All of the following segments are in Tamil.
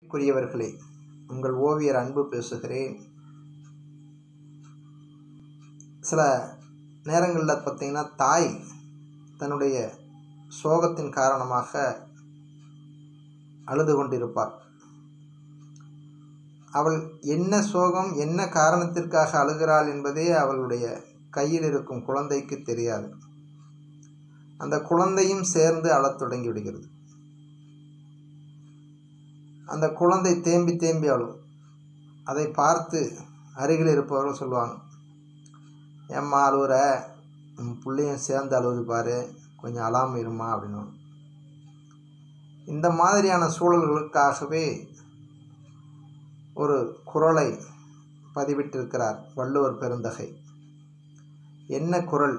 அன்பிற்குரியவர்களே உங்கள் ஓவியர் அன்பு பேசுகிறேன் சில நேரங்களில் பார்த்தீங்கன்னா தாய் தன்னுடைய சோகத்தின் காரணமாக அழுது கொண்டிருப்பார் அவள் என்ன சோகம் என்ன காரணத்திற்காக அழுகிறாள் என்பதே அவளுடைய கையில் இருக்கும் குழந்தைக்கு தெரியாது அந்த குழந்தையும் சேர்ந்து அழத் தொடங்கி விடுகிறது அந்த குழந்தை தேம்பி தேம்பி அழும் அதை பார்த்து அருகில் இருப்பவர்கள் சொல்லுவாங்க ஏம்மா அழுவுற உன் பிள்ளையும் சேர்ந்து அழுவுது பாரு கொஞ்சம் அழாமல் இருமா அப்படின்னு இந்த மாதிரியான சூழல்களுக்காகவே ஒரு குரலை பதிவிட்டிருக்கிறார் வள்ளுவர் பெருந்தகை என்ன குரல்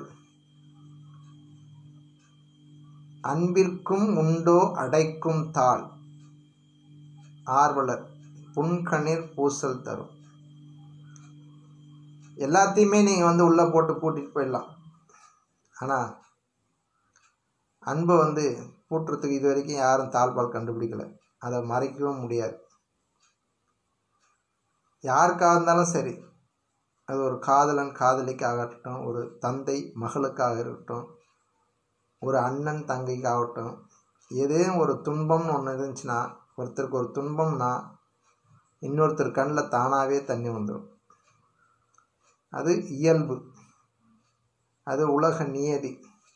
அன்பிற்கும் உண்டோ அடைக்கும் தாள் ஆர்வலர் புன்கணீர் பூசல் தரும் எல்லாத்தையுமே நீங்கள் வந்து உள்ளே போட்டு பூட்டிட்டு போயிடலாம் ஆனால் அன்பை வந்து பூட்டுறதுக்கு இது வரைக்கும் யாரும் தாழ்பால் கண்டுபிடிக்கல அதை மறைக்கவும் முடியாது யாருக்காக இருந்தாலும் சரி அது ஒரு காதலன் காதலிக்காக இருக்கட்டும் ஒரு தந்தை மகளுக்காக இருக்கட்டும் ஒரு அண்ணன் தங்கைக்காகட்டும் ஏதேனும் ஒரு துன்பம்னு ஒன்று இருந்துச்சுன்னா ஒருத்தருக்கு ஒரு துன்பம்னா இன்னொருத்தர் கண்ணில் தானாகவே தண்ணி வந்துடும் அது இயல்பு அது உலக நியதி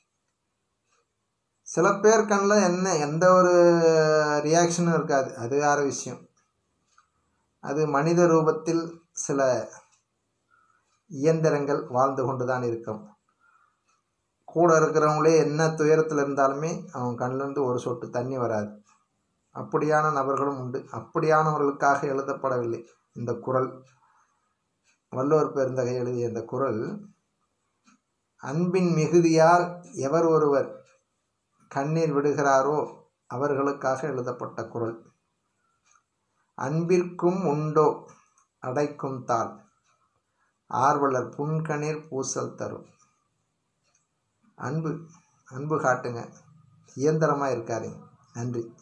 சில பேர் கண்ணில் என்ன எந்த ஒரு ரியாக்ஷனும் இருக்காது அது வேறு விஷயம் அது மனித ரூபத்தில் சில இயந்திரங்கள் வாழ்ந்து கொண்டு தான் இருக்கும் கூட இருக்கிறவங்களே என்ன துயரத்தில் இருந்தாலுமே அவங்க கண்ணிலேருந்து ஒரு சொட்டு தண்ணி வராது அப்படியான நபர்களும் உண்டு அப்படியானவர்களுக்காக எழுதப்படவில்லை இந்த குரல் வள்ளுவர் பெருந்தகை எழுதிய இந்த குரல் அன்பின் மிகுதியால் எவர் ஒருவர் கண்ணீர் விடுகிறாரோ அவர்களுக்காக எழுதப்பட்ட குரல் அன்பிற்கும் உண்டோ அடைக்கும் தாள் ஆர்வலர் புன்கணீர் பூசல் தரும் அன்பு அன்பு காட்டுங்க இயந்திரமாக இருக்காதீங்க நன்றி